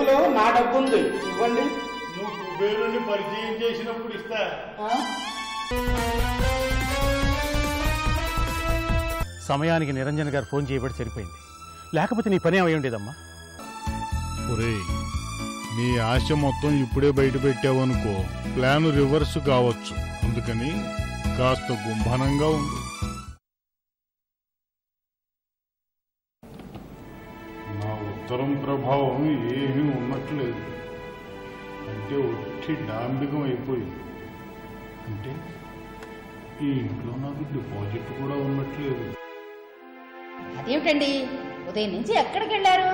జేబులో నా డబ్బు ఉంది ఇవ్వండి నువ్వు కుబేరుని పరిచయం చేసినప్పుడు ఇస్తా ఆ? సమయానికి నిరంజన్ గారు ఫోన్ చేయబడి సరిపోయింది లేకపోతే నీ పని ఏమై ఉండేదమ్మా ఒరేయ్ నీ ఆశ మొత్తం ఇప్పుడే బయట పెట్టావనుకో ప్లాన్ రివర్స్ కావచ్చు అందుకని కాస్త గుంభనంగా ఉంది నా ఉత్తరం ప్రభావం ఏమీ ఉన్నట్లేదు అంటే ఒట్టి డాంబికం అయిపోయింది అంటే ఈ ఇంట్లో నాకు డిపాజిట్ కూడా ఉన్నట్లేదు అదేమిటండి ఉదయం నుంచి ఎక్కడికి వెళ్ళారు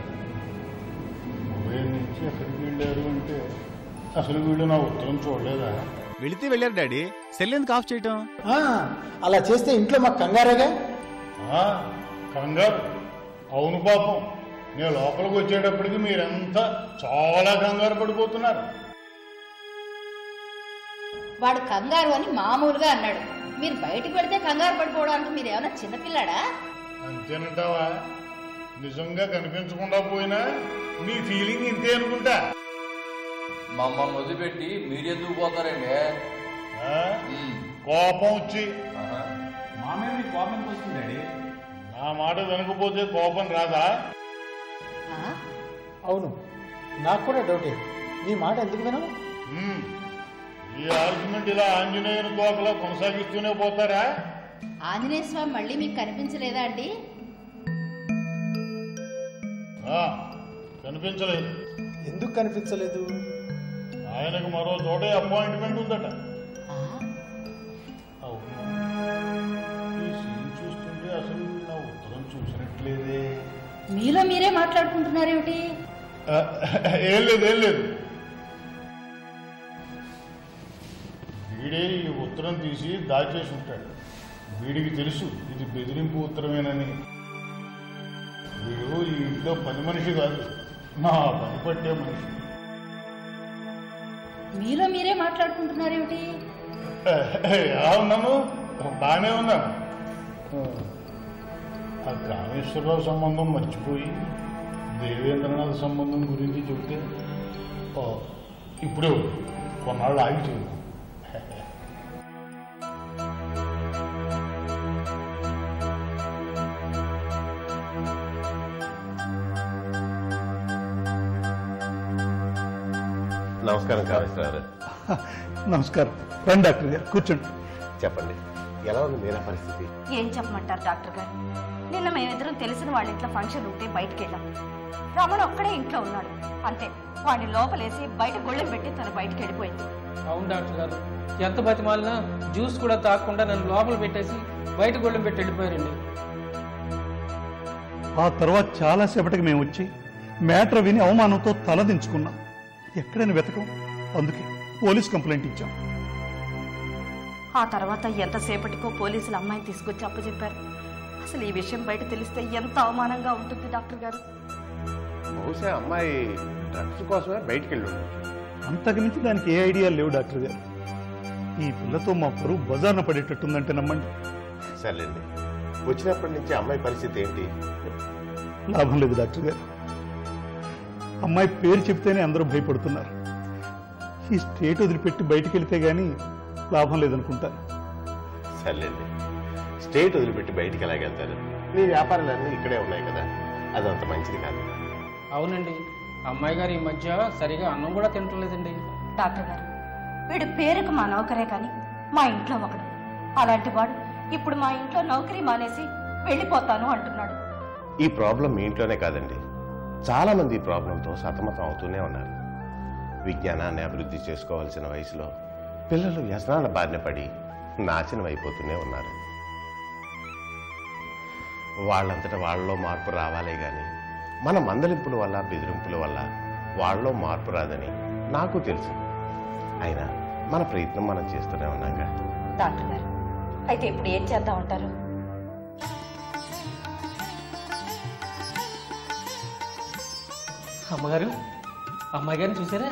ఉదయం నుంచి ఎక్కడికి వెళ్ళారు అంటే అసలు వీళ్ళు నా ఉత్తరం చూడలేదా వెళితే వెళ్ళారు డాడీ సెల్ ఎందుకు ఆఫ్ చేయటం ఆ, అలా చేస్తే ఇంట్లో మాకు కంగారేగా ఆ, కంగారు అవును పాపం నేను లోపలికి వచ్చేటప్పటికి మీరంతా చాలా కంగారు పడిపోతున్నారు వాడు కంగారు అని మామూలుగా అన్నాడు మీరు బయటికి వెళితే కంగారు పడిపోవడానికి మీరు ఏమైనా చిన్నపిల్లాడా అంతేనంటావా నిజంగా కనిపించకుండా పోయినా మీ ఫీలింగ్ ఇంతే అనుకుంటా మమ్మల్ని వదిలిపెట్టి మీరెందుకు పోతారండి ఆ? కోపం వచ్చి మా మీద మీకు కోపం ఎందుకు వస్తుంది డాడీ నా మాట వినకపోతే కోపం రాదా ఆ? అవును నాకు కూడా డౌటే నీ మాట ఎందుకు వినవు ఉమ్. ఈ ఆర్గ్యుమెంట్ ఇలా ఆంజనేయుని కోకలా కొనసాగిస్తూనే పోతారా ఆంజనేయ స్వామి మళ్ళీ మీకు కనిపించలేదా అండి ఆ, కనిపించలేదు ఎందుకు కనిపించలేదు ఆయనకు మరో చోట అపాయింట్మెంట్ ఉందట ఆ? అవును ఈ సీన్ చూస్తుంటే అసలు నా ఉత్తరం చూసినట్లేదే మీలో మీరే మాట్లాడుకుంటున్నారేమిటి ఆ, ఏం లేదు ఏం లేదు వీడే ఈ ఉత్తరం తీసి దాచేసి ఉంటాడు వీడికి తెలుసు ఇది బెదిరింపు ఉత్తరమేనని వీడు ఈ ఇంట్లో పని మనిషి కాదు నా పని పట్టే మనిషి మీలో మీరే మాట్లాడుకుంటున్నారేమిటి ఎలా ఉన్నాను బాగానే ఉన్నాను ఆ కామేశ్వరరావు సంబంధం మర్చిపోయి దేవేంద్రనాథ్ సంబంధం గురించి చెబితే ఓ, ఇప్పుడు కొన్నాళ్ళు ఆగి చెబుతాను నమస్కారం కామేశ్వరరావు నమస్కారం రండి డాక్టర్ గారు కూర్చోండి చెప్పండి ఎలా ఉంది మీరా పరిస్థితి ఏం చెప్పమంటారు డాక్టర్ గారు నిన్న మేమిద్దరం తెలిసిన వాళ్ళ ఇంట్లో ఫంక్షన్ ఉంటే బయటికి వెళ్ళాం రమణ ఒక్కడే ఇంట్లో ఉన్నాడు అంతే వాడిని లోపలేసి బయట గొళ్ళెం పెట్టి తను బయటికి వెళ్ళిపోయింది అవును డాక్టర్ గారు ఎంత బతిమాలినా జ్యూస్ కూడా తాగకుండా నన్ను లోపల పెట్టేసి బయట గొళ్ళెం పెట్టి వెళ్ళిపోయారండి ఆ తర్వాత చాలాసేపటికి మేము వచ్చి మ్యాటర్ విని అవమానంతో తలదించుకున్నాం ఎక్కడైనా వెతకం అందుకే పోలీస్ కంప్లైంట్ ఇచ్చాం ఆ తర్వాత ఎంతసేపటికో పోలీసులు అమ్మాయిని తీసుకొచ్చి అప్పచెప్పారు అసలు ఈ విషయం బయట తెలిస్తే ఎంత అవమానంగా ఉంటుంది డాక్టర్ గారు బహుశా అమ్మాయి డ్రగ్స్ కోసమే బయటికి వెళ్ళి ఉండొచ్చు. అంతకుమించి దానికి ఏ ఐడియా లేవు డాక్టర్ గారు ఈ పిల్లతో మా పరువు బజార్న పడేటట్టుందంటే నమ్మండి సర్లేండి వచ్చినప్పటి నుంచి అమ్మాయి పరిస్థితి ఏంటి లాభం లేదు డాక్టర్ గారు అమ్మాయి పేరు చెప్తేనే అందరూ భయపడుతున్నారు ఈ స్టేట్ వదిలిపెట్టి బయటికి వెళితే గానీ లాభం లేదనుకుంటాను సర్లేండి స్టేట్ వదిలిపెట్టి బయటికి ఎలాగెళ్తారు మీ వ్యాపారాలన్నీ ఇక్కడే ఉన్నాయి కదా అదంత మంచిది కాదు అవునండి అమ్మాయి గారు ఈ మధ్య సరిగా అన్నం కూడా తింటలేదండి డాక్టర్ గారు వీడు పేరుకు మా నౌకరే కానీ మా ఇంట్లో ఒకడు అలాంటి వాడు ఇప్పుడు మా ఇంట్లో నౌకరీ మానేసి వెళ్ళిపోతాను అంటున్నాడు ఈ ప్రాబ్లం మీ ఇంట్లోనే కాదండి చాలా మంది ఈ ప్రాబ్లంతో సతమతం అవుతూనే ఉన్నారు విజ్ఞానాన్ని అభివృద్ధి చేసుకోవాల్సిన వయసులో పిల్లలు వ్యసనాల బారిన పడి నాశనం అయిపోతూనే ఉన్నారు వాళ్ళంతట వాళ్ళలో మార్పు రావాలే గాని మన మందలింపుల వల్ల బెదిరింపుల వల్ల వాళ్ళలో మార్పు రాదని నాకు తెలుసు అయినా మన ప్రయత్నం మనం చేస్తూనే ఉన్నాగా డాక్టర్ గారు అయితే ఇప్పుడు ఏం చేద్దామంటారు అమ్మగారు అమ్మాయి గారిని చూసారా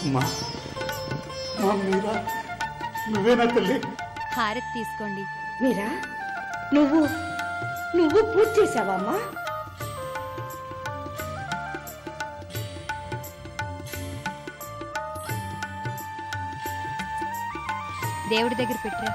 అమ్మా మా మీరా నువ్వేనా తల్లి హారతి తీసుకోండి మీరా నువ్వు నువ్వు పూజ చేసావమ్మా దేవుడి దగ్గర పెట్టరా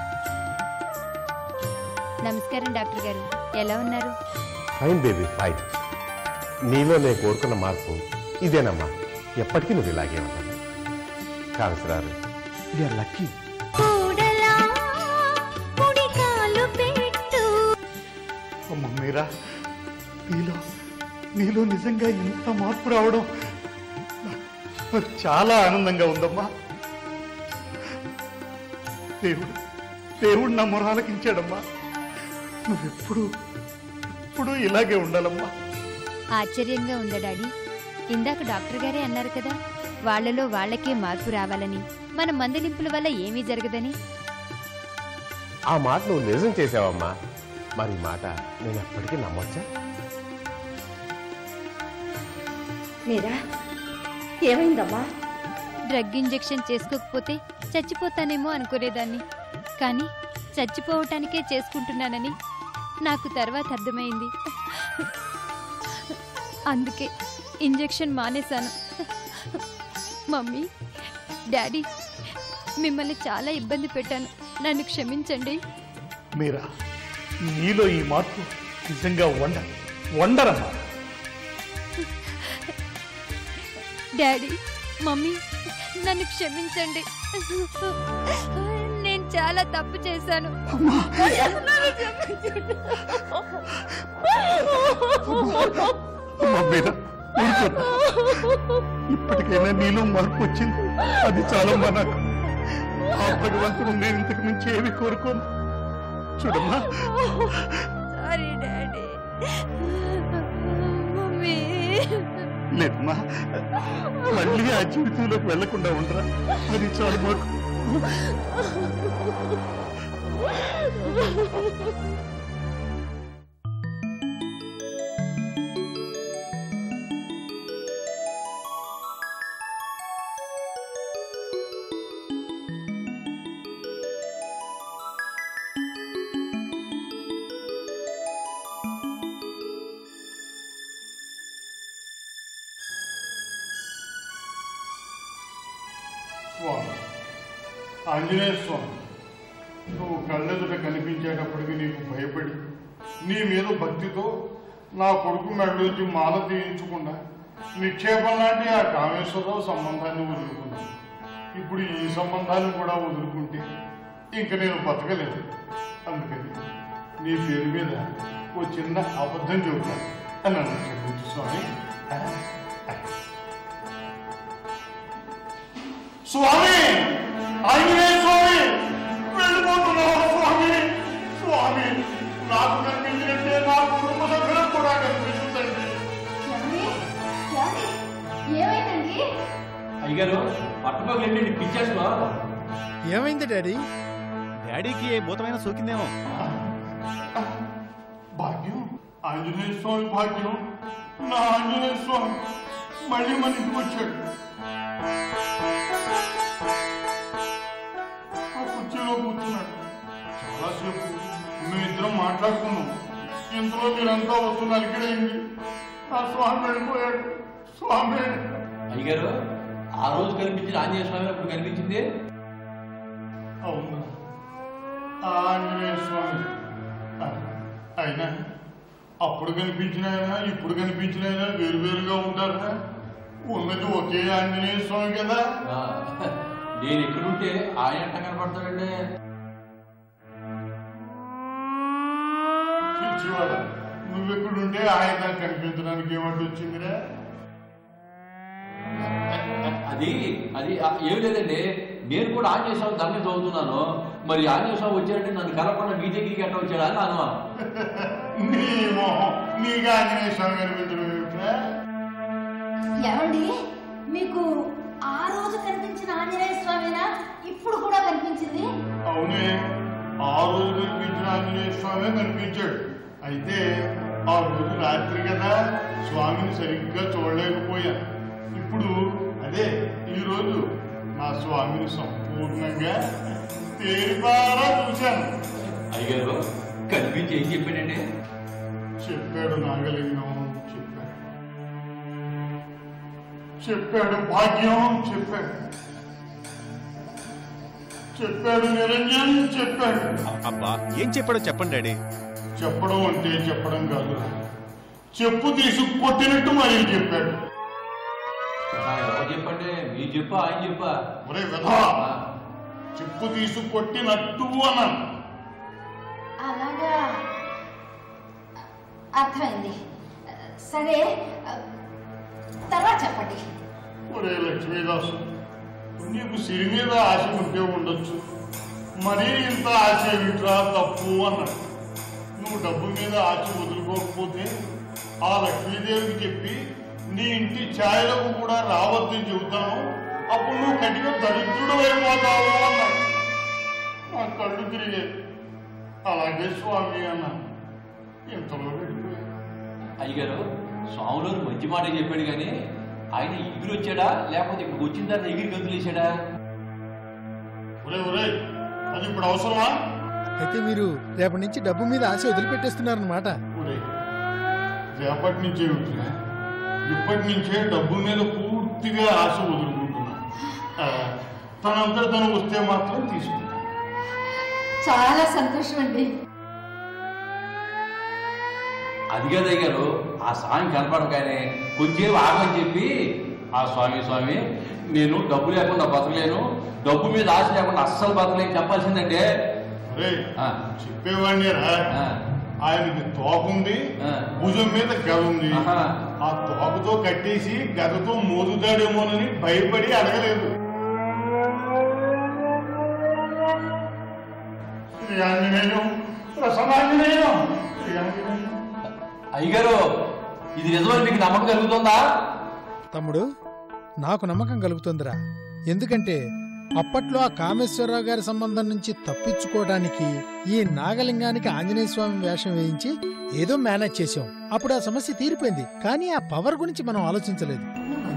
నమస్కారం డాక్టర్ గారు ఎలా ఉన్నారు ఫైన్ బేబీ ఫైన్ నీలో నేను కోరుకున్న మార్పు ఇదేనమ్మా ఎప్పటికీ నువ్వు ఇలాగే ఉంటావు కాన్సరారు యూఆర్ లక్కీ అమ్మ మీరా నీలో నీలో నిజంగా ఇంత మార్పు రావడం నాకు చాలా ఆనందంగా ఉందమ్మా దేవుడు దేవుడు నా మొరాలకించాడమ్మా నువ్వెప్పుడు ఎప్పుడు ఇలాగే ఉండాలమ్మా ఆశ్చర్యంగా ఉందా డాడీ ఇందాక డాక్టర్ గారే అన్నారు కదా వాళ్ళలో వాళ్ళకే మార్పు రావాలని మన మందలింపుల వల్ల ఏమీ జరగదని ఆ మాట నువ్వు నిజం చేసావమ్మా మరి ఈ మాట నేను ఎప్పటికీ నమ్మొచ్చా మీరా ఏమైందమ్మా డ్రగ్ ఇంజెక్షన్ చేసుకోకపోతే చచ్చిపోతానేమో అనుకునేదాన్ని కానీ చచ్చిపోవటానికే చేసుకుంటున్నానని నాకు తర్వాత అర్థమైంది అందుకే ఇంజెక్షన్ మానేశాను మమ్మీ డాడీ మిమ్మల్ని చాలా ఇబ్బంది పెట్టాను నన్ను క్షమించండి మీరా నీలో ఈ మార్పు నిజంగా వండర్ వండరమ్మా డాడీ మమ్మీ నన్ను క్షమించండి నేను చాలా తప్పు చేశాను నన్ను క్షమించండి. అమ్మా మీరా ఊరుకోరా. ఇప్పటికైనా నీలో మార్పు వచ్చింది అది చాలమ్మా నాకు ఆ భగవంతుడు నేను ఇంతకు మించి ఏమి కోరుకోను చూడమ్మా సారీ డాడీ మమ్మీ లేదమ్మా మళ్ళీ ఆ జీవితంలోకి వెళ్లకుండా ఉండరా అది చాలు మాకు స్వామి ఆంజనేయ స్వామి నువ్వు కళ్ళెదుట కనిపించేటప్పటికి నీకు భయపడి నీ మీద భక్తితో నా కొడుకు మెడలోంచి మాల తీయించకుండా నిక్షేపం లాంటి ఆ కామేశ్వరరావు సంబంధాన్ని వదులుకున్నాను ఇప్పుడు ఈ సంబంధాన్ని కూడా వదులుకుంటే ఇంక నేను బతకలేదు అందుకని నీ పేరు మీద ఓ చిన్న అబద్ధం చెబుతాను అని నన్ను క్షమించు స్వామి స్వామి ఆంజనేయ స్వామి వెళ్ళిపోతున్నావు స్వామి స్వామి నాకు కనిపించినట్టే నా కుటుంబ సభ్యులకు కూడా కనిపిస్తుందండి ఏమైందండి అయ్యగారు పట్టపగలు ఎన్ని పిచ్చేస్తున్నా ఏమైంది డాడీ డాడీకి ఏ భూతమైన సోకిందేమో భాగ్యం ఆంజనేయ స్వామి భాగ్యం నా ఆంజనేయ స్వామి మళ్ళీ మన ఇంటికి వచ్చాడు ఆ కుర్చీలో కూర్చున్నాడు చాలాసేపు మేమిద్దరం మాట్లాడుకున్నాం ఇంతలో మీరంతా వస్తున్న అలికిడైంది ఆ స్వామి వెళ్ళిపోయాడు స్వామి అయ్యగారు ఆ రోజు కనిపించిన ఆంజనేయ స్వామి అప్పుడు కనిపించింది అవును ఆ ఆంజనేయ స్వామి ఆ, అయినా అప్పుడు కనిపించిన ఆయన ఇప్పుడు కనిపించిన ఆయన వేరువేరుగా ఉంటారా ఉన్నది ఒకే ఆంజనేయ స్వామి కదా ఆ, నేను ఎక్కడుంటే ఆయన ఎట్ట కనపడతాడంటే పిచ్చివాడ నువ్వెక్కడుంటే ఆయన కనిపించడానికి ఏమంటూ వచ్చిందిరా అది అది ఆ, ఏం లేదండి నేను కూడా ఆంజనేయ స్వామి దండం చదువుతున్నాను మరి ఆంజనేయ స్వామి వచ్చారంటే నన్ను కలపకుండా మీ దగ్గరికి ఎట్ట వచ్చాడా అని అను నీ మొహం నీకు ఆంజనేయ స్వామి కనిపించడం ఏమిట్రా? ఏమండి మీకు ఆ రోజు కనిపించిన ఆంజనేయ స్వామినా ఇప్పుడు కూడా కనిపించింది అవునే ఆ రోజు కనిపించిన ఆంజనేయ స్వామి కనిపించాడు అయితే ఆ రోజు రాత్రి కదా స్వామిని సరిగ్గా చూడలేకపోయాను ఇప్పుడు అదే ఈ రోజు నా స్వామిని సంపూర్ణంగా తేలిపారా చూశాను అయ్యగారు కనిపించి ఏం చెప్పాడండి చెప్పాడు నాగలింగం చెప్పాడు చెప్పాడు భాగ్యం చెప్పాడు చెప్పాడు నిరంజన్ చెప్పాడు అబ్బా ఏం చెప్పాడో చెప్పండి డాడీ చెప్పడం అంటే చెప్పడం కాదు చెప్పు తీసి కొట్టినట్టు మరి చెప్పాడు ఆ, ఎవరు చెప్పండి మీరు చెప్పా ఆయన చెప్పా ఒరే విధవా చెప్పు తీసి కొట్టినట్టు అన్నాను అలాగా అర్థమైంది సరే తర్వాత చెప్పండి ఒరే లక్ష్మీదాసు నీకు సిరి మీద ఆశ ఉంటే ఉండొచ్చు మరీ ఇంత ఆశ ఏమిట్రా తప్పు అన్నాడు నువ్వు డబ్బు మీద ఆశ వదులుకోకపోతే ఆ లక్ష్మీదేవికి చెప్పి నీ ఇంటి ఛాయలకు కూడా రావద్దని చెబుతాను అప్పుడు నువ్వు కటిగా దరిద్రుడు అయిపోతావు అన్నాడు నా కళ్ళు తిరిగాయి అలాగే స్వామి అన్నాను ఇంతలో వెళ్ళిపోయాను అయ్యగారు స్వాములు మంచి మాట చెప్పాడు కానీ ఆయన ఎగిరి వచ్చాడా లేకపోతే ఇప్పుడు వచ్చిన తర్వాత ఎగిరి గంతులేసాడా ఒరే ఒరే అది ఇప్పుడు అవసరమా అయితే మీరు రేపటి నుంచి డబ్బు మీద ఆశ వదిలిపెట్టేస్తున్నారన్నమాట ఒరే, రేపటి నుంచే ఏమిట్రా? ఇప్పటి నుంచే డబ్బు మీద పూర్తిగా ఆశ వదులుకుంటున్నా ఆ, తనంతా తను వస్తే మాత్రం తీసుకుంటా చాలా సంతోషం అండి అది కదా అయ్యారు ఆ స్వామి కనపడగానే కొంచెం ఆగని చెప్పి ఆ స్వామి స్వామి నేను డబ్బు లేకుండా బతకలేను డబ్బు మీద ఆశ లేకుండా అస్సలు బతకలేను చెప్పాల్సిందంటే ఒరే, చెప్పేవాడిని రా ఆయనకి తోకుంది భుజం మీద గద ఉంది ఆ తోకతో కట్టేసి గదతో మోదుతాడేమోనని భయపడి అడగలేదు శ్రీ ఆంజనేయం ప్రసన్నాంజనేయం శ్రీ ఆంజనేయం అయ్యగారు ఇది నిజమని మీకు నమ్మకం కలుగుతుందా తమ్ముడు నాకు నమ్మకం కలుగుతుందిరా ఎందుకంటే అప్పట్లో ఆ కామేశ్వరరావు గారి సంబంధం నుంచి తప్పించుకోవడానికి ఈ నాగలింగానికి ఆంజనేయ స్వామి వేషం వేయించి ఏదో మేనేజ్ చేశాం అప్పుడు ఆ సమస్య తీరిపోయింది కానీ ఆ పవర్ గురించి మనం ఆలోచించలేదు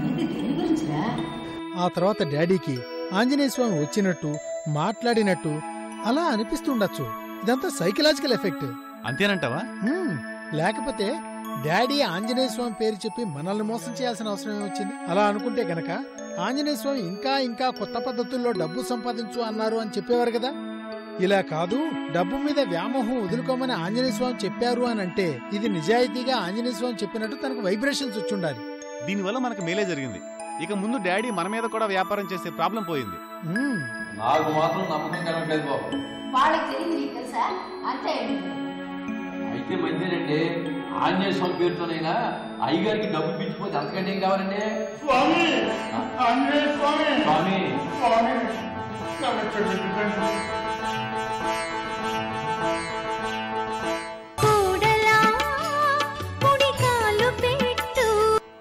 ఆ తర్వాత డాడీకి ఆంజనేయ స్వామి వచ్చినట్టు మాట్లాడినట్టు అలా అనిపిస్తుండొచ్చు ఇదంతా సైకలాజికల్ ఎఫెక్ట్ అంతేనంటావా హ్మ్, లేకపోతే డాడీ ఆంజనేయ స్వామి పేరు చెప్పి మనల్ని మోసం చేయాల్సిన అవసరం ఏమొచ్చింది అలా అనుకుంటే గనక ఆంజనేయ స్వామి ఇంకా ఇంకా కొత్త పద్ధతుల్లో డబ్బు సంపాదించు అన్నారు అని చెప్పేవారు కదా ఇలా కాదు డబ్బు మీద వ్యామోహం వదులుకోమని ఆంజనేయ స్వామి చెప్పారు అని అంటే ఇది నిజాయితీగా ఆంజనేయ స్వామి చెప్పినట్టు తనకు వైబ్రేషన్స్ వచ్చి ఉండాలి దీనివల్ల మనకు మేలే జరిగింది ఇక ముందు డాడీ మన మీద కూడా వ్యాపారం చేసే ప్రాబ్లం పోయింది హ్మ్. నాకు మాత్రం నమ్మకం కలగలేదు బాబు వాళ్ళకి తెలియదు నీకు తెలుసా అంతే అండి అయితే మంచిదేనండి ఆంజనేయ స్వామి పేరుతోనైనా అయ్యగారికి డబ్బు పిచ్చిపోతే అంతకంటే ఏం కావాలండి స్వామి ఆంజనేయ స్వామి స్వామి స్వామి నన్ను క్షమించండి కూడలా కుడికాలు పెట్టు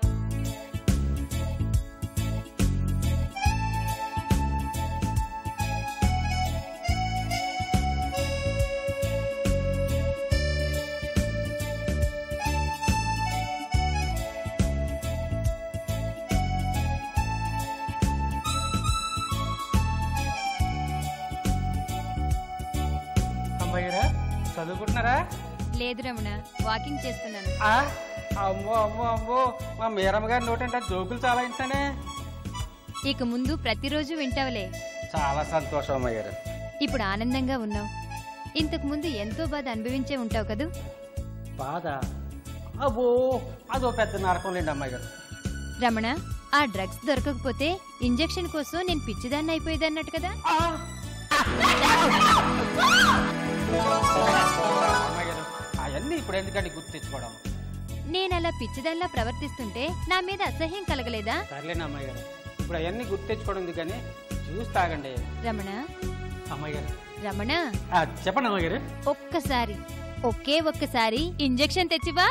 అమ్మాయిరా చదువుకుంటున్నారా లేదు రమణ వాకింగ్ చేస్తున్నాను ఆ, అమ్మో అమ్మో అమ్మో మా మీరమ్మ గారి నోటంటే జోకులు చాలా వింటానే ఇక ముందు ప్రతిరోజు వింటావులే చాలా సంతోషం అమ్మాయి గారు ఇప్పుడు ఆనందంగా ఉన్నావు ఇంతకు ముందు ఎంతో బాధ అనుభవించే ఉంటావు కదూ బాధ అబ్బో అదో పెద్ద నరకం లేండి అమ్మాయి గారు రమణ ఆ డ్రగ్స్ దొరకకపోతే ఇంజెక్షన్ కోసం నేను పిచ్చిదాన్ని అయిపోయేదన్నట్టు కదా అమ్మాయి గారు అవన్నీ ఇప్పుడు ఎందుకండి గుర్తు తెచ్చుకోవడం నేను అలా పిచ్చిదానిలా ప్రవర్తిస్తుంటే నా మీద అసహ్యం కలగలేదా సర్లేండి అమ్మాయి గారు ఇప్పుడు అవన్నీ గుర్తు తెచ్చుకోవడం ఉంది కానీ జ్యూస్ తాగండి రమణ అమ్మాయి గారు రమణ ఆ, చెప్పండి అమ్మాయి గారు ఒక్కసారి ఒకే ఒక్కసారి ఇంజెక్షన్ తెచ్చివా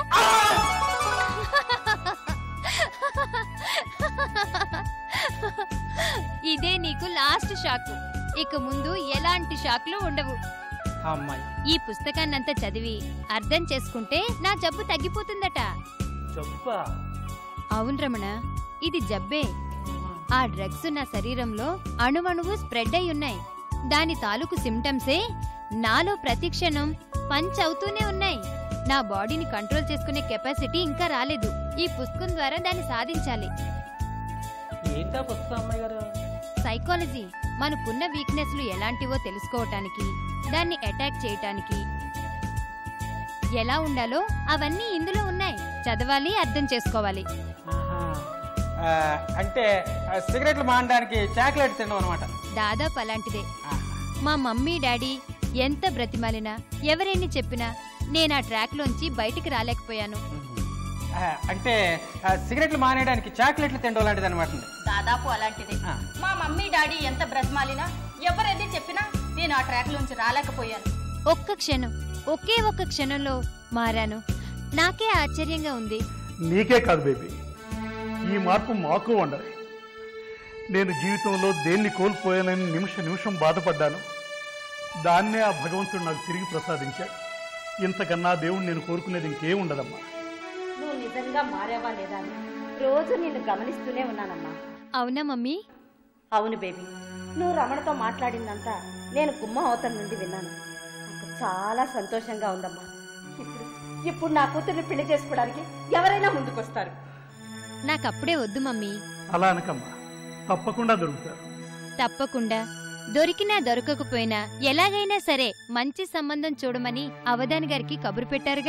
ఇదే నీకు లాస్ట్ షాక్ ఇక ముందు ఎలాంటి షాక్లు ఉండవు అమ్మాయి ఈ పుస్తకాన్నంతా చదివి అర్థం చేసుకుంటే నా జబ్బు తగ్గిపోతుందట జబ్బా అవును రమణ ఇది జబ్బే ఆ డ్రగ్స్ నా శరీరంలో అణువణువు స్ప్రెడ్ అయి ఉన్నాయి దాని తాలూకు సిమ్టమ్సే నాలో ప్రతి క్షణం పంచ్ అవుతూనే ఉన్నాయి నా బాడీని కంట్రోల్ చేసుకునే కెపాసిటీ ఇంకా రాలేదు ఈ పుస్తకం ద్వారా దాన్ని సాధించాలి ఏంటా పుస్తకం అమ్మాయి గారు సైకాలజీ మనకున్న వీక్నెస్లు ఎలాంటివో తెలుసుకోవటానికి దాన్ని అటాక్ చేయటానికి ఎలా ఉండాలో అవన్నీ ఇందులో ఉన్నాయి చదవాలి అర్థం చేసుకోవాలి ఆ, అంటే ఆ, సిగరెట్లు మానడానికి చాక్లెట్ తినడం అనమాట దాదాపు అలాంటిదే మా మమ్మీ డాడీ ఎంత బ్రతిమాలినా ఎవరెన్ని చెప్పినా నేను ఆ ట్రాక్లోంచి బయటికి రాలేకపోయాను అంటే ఆ, సిగరెట్లు మానేయడానికి చాక్లెట్లు తినడం లాంటిది అనమాట దాదాపు అలాంటిదే మా మమ్మీ డాడీ ఎంత బ్రతిమాలినా ఎవరైతే చెప్పినా నేను ఆ ట్రాక్ నుంచి రాలేకపోయాను ఒక్క క్షణం ఒకే ఒక్క క్షణంలో మారాను నాకే ఆశ్చర్యంగా ఉంది నీకే కాదు బేబీ ఈ మార్పు మాకు ఉండదు నేను జీవితంలో దేన్ని కోల్పోయానని నిమిష నిమిషం బాధపడ్డాను దాన్నే ఆ భగవంతుడు నాకు తిరిగి ప్రసాదించాడు ఇంతకన్నా దేవుడు నేను కోరుకునేది ఇంకేం ఉండదమ్మా నువ్వు నిజంగా మారావా లేదా అని రోజు నిన్ను గమనిస్తూనే ఉన్నానమ్మా అవునా మమ్మీ అవును బేబీ నువ్వు రమణతో మాట్లాడిందంతా నేను గుమ్మ అవతల నుండి విన్నాను నాకు చాలా సంతోషంగా ఉందమ్మా ఇప్పుడు ఇప్పుడు నా కూతుర్ని పెళ్లి చేసుకోవడానికి ఎవరైనా ముందుకొస్తారు నాకప్పుడే వద్దు మమ్మీ అలా అనకమ్మా తప్పకుండా దొరుకుతారు తప్పకుండా దొరికినా దొరకకపోయినా ఎలాగైనా సరే మంచి సంబంధం చూడమని అవధాని గారికి కబురు పెట్టారుగా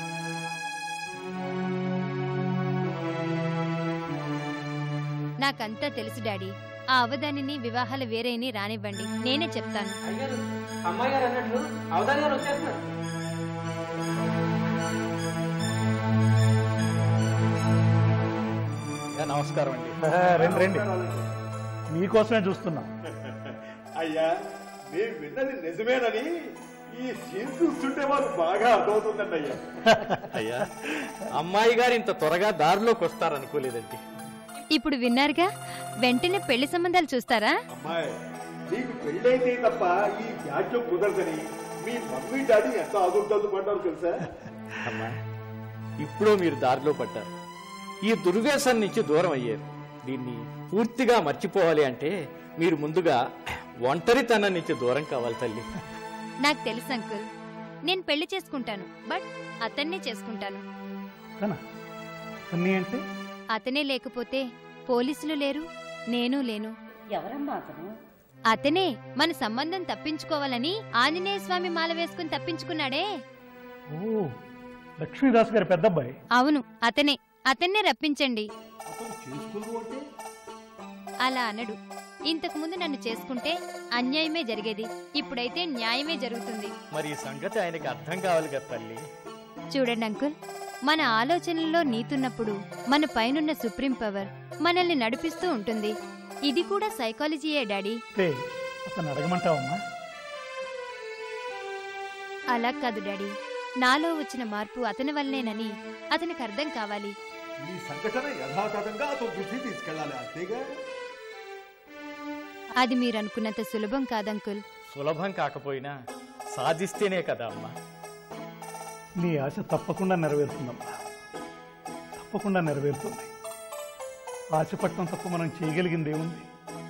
నాకంతా తెలుసు డాడీ ఆ అవధానిని వివాహాల వేరేని రానివ్వండి నేనే చెప్తాను అయ్యారు అమ్మాయి గారు అన్నట్లు అవధాని గారు వచ్చేస్తున్నారు నమస్కారం అండి రండి రండి మీకోసమే చూస్తున్నా అయ్యా నేను విన్నది నిజమేనని ఈ సీన్ చూస్తుంటే మాకు బాగా అర్థమవుతుందండి అయ్యా అయ్యా అమ్మాయి గారు ఇంత త్వరగా దారిలోకి వస్తారనుకోలేదండి ఇప్పుడు విన్నారుగా వెంటనే పెళ్లి సంబంధాలు చూస్తారా అమ్మాయి నీకు పెళ్ళైతే తప్ప ఈ వ్యాఖ్యం కుదరదని మీ మమ్మీ డాడీ ఎంత ఆదుర్దాలు పడ్డారు తెలుసా అమ్మా ఇప్పుడు మీరు దారిలో పడ్డారు ఈ దుర్వ్యసనం నుంచి దూరం అయ్యారు దీన్ని పూర్తిగా మర్చిపోవాలి అంటే మీరు ముందుగా ఒంటరితనం నుంచి దూరం కావాలి తల్లి నాకు తెలుసు అంకుల్ నేను పెళ్లి చేసుకుంటాను బట్ అతన్నే చేసుకుంటాను కనా అన్నీ అంటే అతనే లేకపోతే పోలీసులు లేరు నేను లేను ఎవరమ్మా అతను అతనే మన సంబంధం తప్పించుకోవాలని ఆంజనేయ స్వామి మాల వేసుకుని తప్పించుకున్నాడే ఓ లక్ష్మీదాస్ గారి పెద్దబ్బాయి అవును అతనే అతన్నే రప్పించండి అలా అనడు ఇంతకు ముందు నన్ను చేసుకుంటే అన్యాయమే జరిగేది ఇప్పుడైతే న్యాయమే జరుగుతుంది మరి ఈ సంగతి ఆయనకి అర్థం కావాలి కదా తల్లి చూడండి అంకుల్ మన ఆలోచనల్లో నీతున్నప్పుడు మన పైనున్న సుప్రీం పవర్ మనల్ని నడిపిస్తూ ఉంటుంది ఇది కూడా సైకాలజీయే డాడీ అంటే అతను అడగమంటావమ్మా అలా కాదు డాడీ నాలో వచ్చిన మార్పు అతని వల్లనేనని అతనికి అర్థం కావాలి ఈ సంఘటన యథాతథంగా అతను దృష్టి తీసుకెళ్ళాలి అంతేగా అది మీరనుకున్నంత సులభం కాదంకుల్ సులభం కాకపోయినా సాధిస్తేనే కదా అమ్మా నీ ఆశ తప్పకుండా నెరవేరుతుందమ్మా తప్పకుండా నెరవేరుతుంది ఆశ పట్టడం తప్ప మనం చేయగలిగింది ఏముంది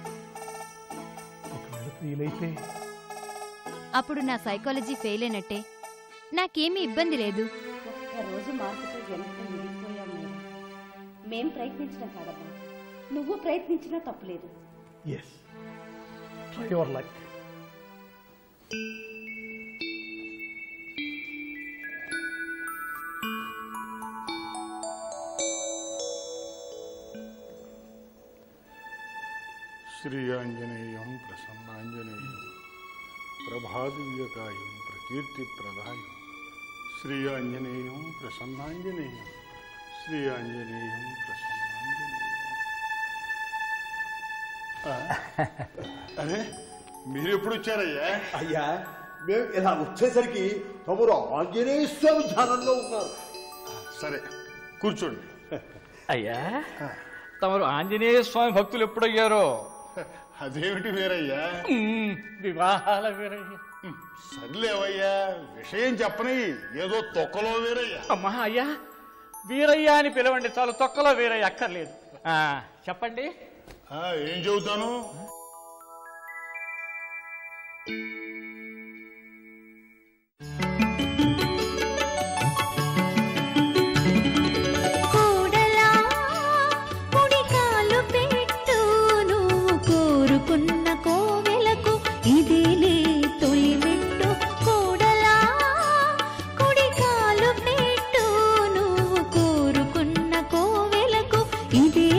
ఒకవేళ ఫెయిల్ అయితే అప్పుడు నా సైకాలజీ ఫెయిల్ అయినట్టే నాకేమీ ఇబ్బంది లేదు ఒక్క రోజు మార్పుతో ఎంత మిగిలిపోయాం మేము మేం ప్రయత్నించడం కాదమ్మా నువ్వు ప్రయత్నించినా తప్పులేదు ఎస్ ట్రై యువర్ లక్ శ్రీ ఆంజనేయం ప్రసన్నాంజనేయం ప్రభాదివ్యకాయం ప్రకీర్తి ప్రదాయం శ్రీ ఆంజనేయం ప్రసన్నాంజనేయం శ్రీ ఆంజనేయం ప్రసన్నాంజనేయం ఆ, అరే మీరు ఎప్పుడు వచ్చారయ్యా అయ్యా మేము ఇలా వచ్చేసరికి తమరు ఆంజనేయ స్వామి ధ్యానంలో ఉన్నారు సరే కూర్చోండి అయ్యా తమరు ఆంజనేయ స్వామి భక్తులు ఎప్పుడయ్యారో అదేమిటి వీరయ్యా వివాహాల వీరయ్య సర్లేవయ్యా విషయం చెప్పని ఏదో తొక్కలో వీరయ్యా అమ్మా అయ్యా వీరయ్య అని పిలవండి చాలు తొక్కలో వీరయ్య అక్కర్లేదు ఆ, చెప్పండి ఆ, ఏం చెబుతాను కోడలా కుడికాలు పెట్టు నువ్వు కోరుకున్న కోవెలకు ఇదేలే తొలి మెట్టు కోడలా కుడికాలు పెట్టు నువ్వు కోరుకున్న కోవెలకు ఇదే